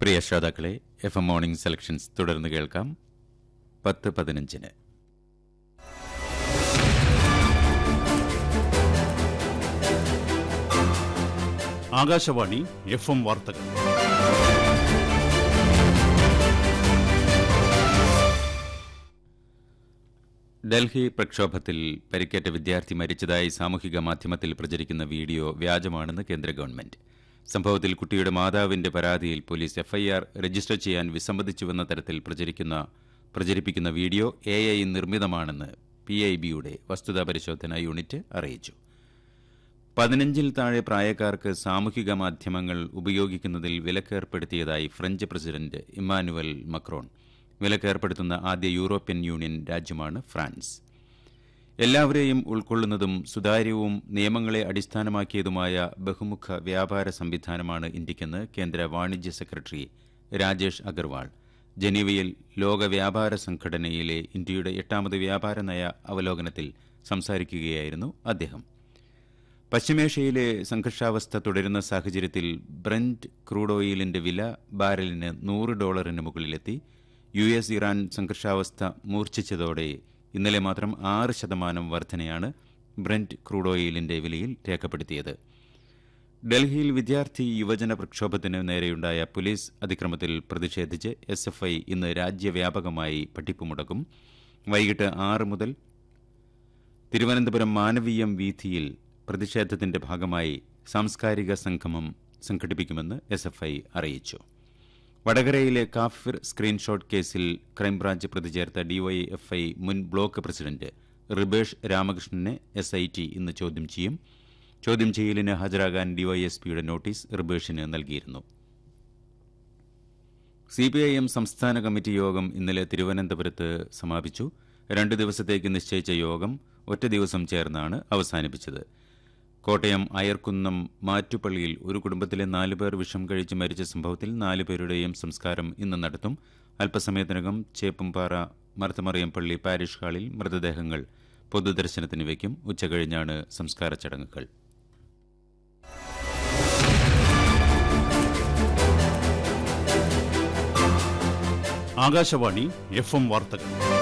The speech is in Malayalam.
പ്രിയ ശ്രോതാക്കളെ എഫ് എം മോർണിംഗ് സെലക്ഷൻസ് തുടർന്ന് കേൾക്കാം പത്ത് പതിനഞ്ചിന് ആകാശവാണി എഫ് എം വാർത്തകൾ ഡൽഹി പ്രക്ഷോഭത്തിൽ പരിക്കേറ്റ വിദ്യാർത്ഥി മരിച്ചതായി സാമൂഹിക മാധ്യമത്തിൽ പ്രചരിക്കുന്ന വീഡിയോ വ്യാജമാണെന്ന് കേന്ദ്ര ഗവൺമെന്റ് സംഭവത്തിൽ കുട്ടിയുടെ മാതാവിന്റെ പരാതിയിൽ പോലീസ് എഫ്ഐആർ രജിസ്റ്റർ ചെയ്യാൻ വിസമ്മതിച്ചുവെന്ന തരത്തിൽ പ്രചരിക്കുന്ന പ്രചരിപ്പിക്കുന്ന വീഡിയോ എ ഐ നിർമ്മിതമാണെന്ന് പി ഐ ബിയുടെ വസ്തുതാ പരിശോധനാ യൂണിറ്റ് അറിയിച്ചു പതിനഞ്ചിൽ താഴെ പ്രായക്കാർക്ക് സാമൂഹിക മാധ്യമങ്ങൾ ഉപയോഗിക്കുന്നതിൽ വിലക്കേർപ്പെടുത്തിയതായി ഫ്രഞ്ച് പ്രസിഡന്റ് ഇമ്മാനുവൽ മക്രോൺ വിലക്കേർപ്പെടുത്തുന്ന ആദ്യ യൂറോപ്യൻ യൂണിയൻ രാജ്യമാണ് ഫ്രാൻസ് എല്ലാവരെയും ഉൾക്കൊള്ളുന്നതും സുതാര്യവും നിയമങ്ങളെ അടിസ്ഥാനമാക്കിയതുമായ ബഹുമുഖ വ്യാപാര സംവിധാനമാണ് ഇന്ത്യക്കെന്ന് കേന്ദ്ര വാണിജ്യ സെക്രട്ടറി രാജേഷ് അഗർവാൾ ജനീവയിൽ ലോക വ്യാപാര സംഘടനയിലെ ഇന്ത്യയുടെ എട്ടാമത് വ്യാപാര നയ അവലോകനത്തിൽ സംസാരിക്കുകയായിരുന്നു അദ്ദേഹം പശ്ചിമേഷ്യയിലെ സംഘർഷാവസ്ഥ തുടരുന്ന സാഹചര്യത്തിൽ ബ്രന്റ് ക്രൂഡ് ഓയിലിന്റെ വില ബാരലിന് നൂറ് ഡോളറിന് മുകളിലെത്തി യു എസ് ഇറാൻ സംഘർഷാവസ്ഥ മൂർച്ഛിച്ചതോടെ ഇന്നലെ മാത്രം ആറ് ശതമാനം വർധനയാണ് ബ്രന്റ് ക്രൂഡ് ഓയിലിന്റെ വിലയിൽ രേഖപ്പെടുത്തിയത് ഡൽഹിയിൽ വിദ്യാർത്ഥി യുവജന പ്രക്ഷോഭത്തിന് നേരെയുണ്ടായ പോലീസ് അതിക്രമത്തിൽ പ്രതിഷേധിച്ച് എസ് എഫ് ഐ ഇന്ന് രാജ്യവ്യാപകമായി പഠിപ്പ് മുടക്കും വൈകിട്ട് ആറ് മുതൽ തിരുവനന്തപുരം മാനവീയം വീഥിയിൽ പ്രതിഷേധത്തിന്റെ ഭാഗമായി സാംസ്കാരിക സംഗമം സംഘടിപ്പിക്കുമെന്ന് എസ് എഫ് ഐ അറിയിച്ചു വടകരയിലെ കാഫിർ സ്ക്രീൻഷോട്ട് കേസിൽ ക്രൈംബ്രാഞ്ച് പ്രതി ചേർത്ത ഡിവൈഎഫ്ഐ മുൻ ബ്ലോക്ക് പ്രസിഡന്റ് റിബേഷ് രാമകൃഷ്ണനെ എസ് ഐ ടി ഇന്ന് ചോദ്യം ചെയ്യും ചോദ്യം ചെയ്യലിന് ഹാജരാകാൻ ഡിവൈഎസ്പിയുടെ നോട്ടീസ് റിബേഷിന് നൽകിയിരുന്നു സിപിഐഎം സംസ്ഥാന കമ്മിറ്റി യോഗം ഇന്നലെ തിരുവനന്തപുരത്ത് സമാപിച്ചു രണ്ട് ദിവസത്തേക്ക് നിശ്ചയിച്ച യോഗം ഒറ്റ ദിവസം ചേർന്നാണ് അവസാനിപ്പിച്ചത് കോട്ടയം അയർക്കുന്നം മാറ്റുപള്ളിയിൽ ഒരു കുടുംബത്തിലെ നാലുപേർ വിഷം കഴിച്ച് മരിച്ച സംഭവത്തിൽ നാലുപേരുടെയും സംസ്കാരം ഇന്ന് നടത്തും അല്പസമയത്തിനകം ചേപ്പുംപാറ മർത്തമറിയം പള്ളി പാരിഷ് ഹാളിൽ മൃതദേഹങ്ങൾ പൊതുദർശനത്തിന് വയ്ക്കും ഉച്ചകഴിഞ്ഞാണ് സംസ്കാര ചടങ്ങുകൾ ആകാശവാണി എഫ് എം വാർത്തകൾ